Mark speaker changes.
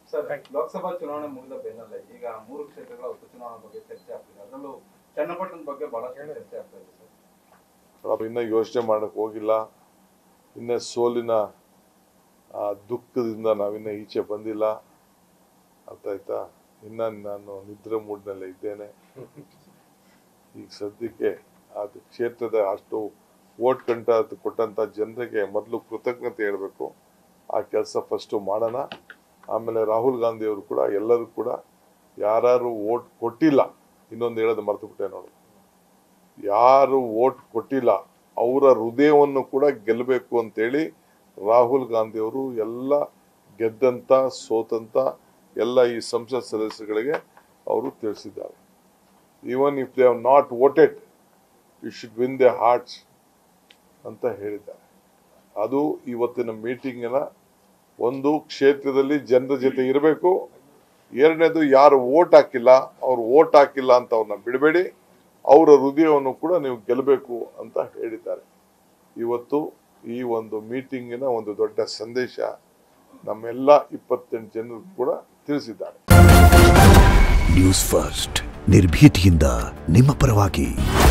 Speaker 1: sir Lok Sabha ಚುನಾವಣೆ ಮುಗಿದ ಬೆನ್ನಲ್ಲೇ ಈಗ ಮೂರು ಕ್ಷೇತ್ರಗಳ ಉಪಚುನಾವಣೆ ಬಗ್ಗೆ ಚರ್ಚೆ ಆಗ್ತಿದೆ ಅದರಲ್ಲೂ ಚನ್ನಪಟ್ಟಣದ ಬಗ್ಗೆ ಬಹಳಷ್ಟು ಚರ್ಚೆ ಆಗ್ತಾ ಇದೆ ಸರ್
Speaker 2: ನಾವು ಇನ್ನೂ ಯೋಚನೆ ಮಾಡಕ್ಕೆ ಹೋಗಿಲ್ಲ ಇನ್ನೂ ಸೋಲಿನ ಆ ದುಃಖದಿಂದ ನಾವಿನ್ನೂ ಈಚೆ ಬಂದಿಲ್ಲ ಅರ್ಥ ಆಯ್ತಾ ಇನ್ನು ನಾನು ನಿದ್ರೆ ಮೂಡ್ನಲ್ಲೇ ಇದ್ದೇನೆ ಈಗ ಸದ್ಯಕ್ಕೆ ಅದು ಕ್ಷೇತ್ರದ ಅಷ್ಟು ಓಟ್ ಕಂಟ ಕೊಟ್ಟಂತ ಜನರಿಗೆ ಮೊದಲು ಕೃತಜ್ಞತೆ ಹೇಳಬೇಕು ಆ ಕೆಲಸ ಫಸ್ಟು ಮಾಡೋಣ ಆಮೇಲೆ ರಾಹುಲ್ ಗಾಂಧಿ ಅವರು ಕೂಡ ಎಲ್ಲರೂ ಕೂಡ ಯಾರು ಓಟ್ ಕೊಟ್ಟಿಲ್ಲ ಇನ್ನೊಂದು ಹೇಳೋದು ಮರ್ತು ಬಿಟ್ಟೆ ನೋಡು ಯಾರು ಓಟ್ ಕೊಟ್ಟಿಲ್ಲ ಅವರ ಹೃದಯವನ್ನು ಕೂಡ ಗೆಲ್ಲಬೇಕು ಅಂತೇಳಿ ರಾಹುಲ್ ಗಾಂಧಿ ಅವರು ಎಲ್ಲ ಗೆದ್ದಂತ ಸೋತಂತ ಎಲ್ಲ ಈ ಸಂಸತ್ ಸದಸ್ಯಗಳಿಗೆ ಅವರು ತಿಳಿಸಿದ್ದಾರೆ even if they have not voted you should win the hearts ಅಂತ ಹೇಳಿದ್ದಾರೆ ಅದು ಇವತ್ತಿನ ಮೀಟಿಂಗಿನ ಒಂದು ಕ್ಷೇತ್ರದಲ್ಲಿ ಜನರ ಜೊತೆ ಇರಬೇಕು ಎರಡನೇದು ಯಾರು ಓಟ್ ಹಾಕಿಲ್ಲ ಅವ್ರು ಓಟ್ ಹಾಕಿಲ್ಲ ಅಂತ ಅವ್ರನ್ನ ಬಿಡಬೇಡಿ ಅವರ ಹೃದಯವನ್ನು ಕೂಡ ನೀವು ಗೆಲ್ಲಬೇಕು ಅಂತ ಹೇಳಿದ್ದಾರೆ ಇವತ್ತು ಈ ಒಂದು ಮೀಟಿಂಗಿನ ಒಂದು ದೊಡ್ಡ ಸಂದೇಶ ನಮ್ಮೆಲ್ಲ ಇಪ್ಪತ್ತೆಂಟು ಜನರು ಕೂಡ ತಿಳಿಸಿದ್ದಾರೆ
Speaker 3: ನ್ಯೂಸ್ ಫಸ್ಟ್ ನಿರ್ಭೀತಿಯಿಂದ ನಿಮ್ಮ ಪರವಾಗಿ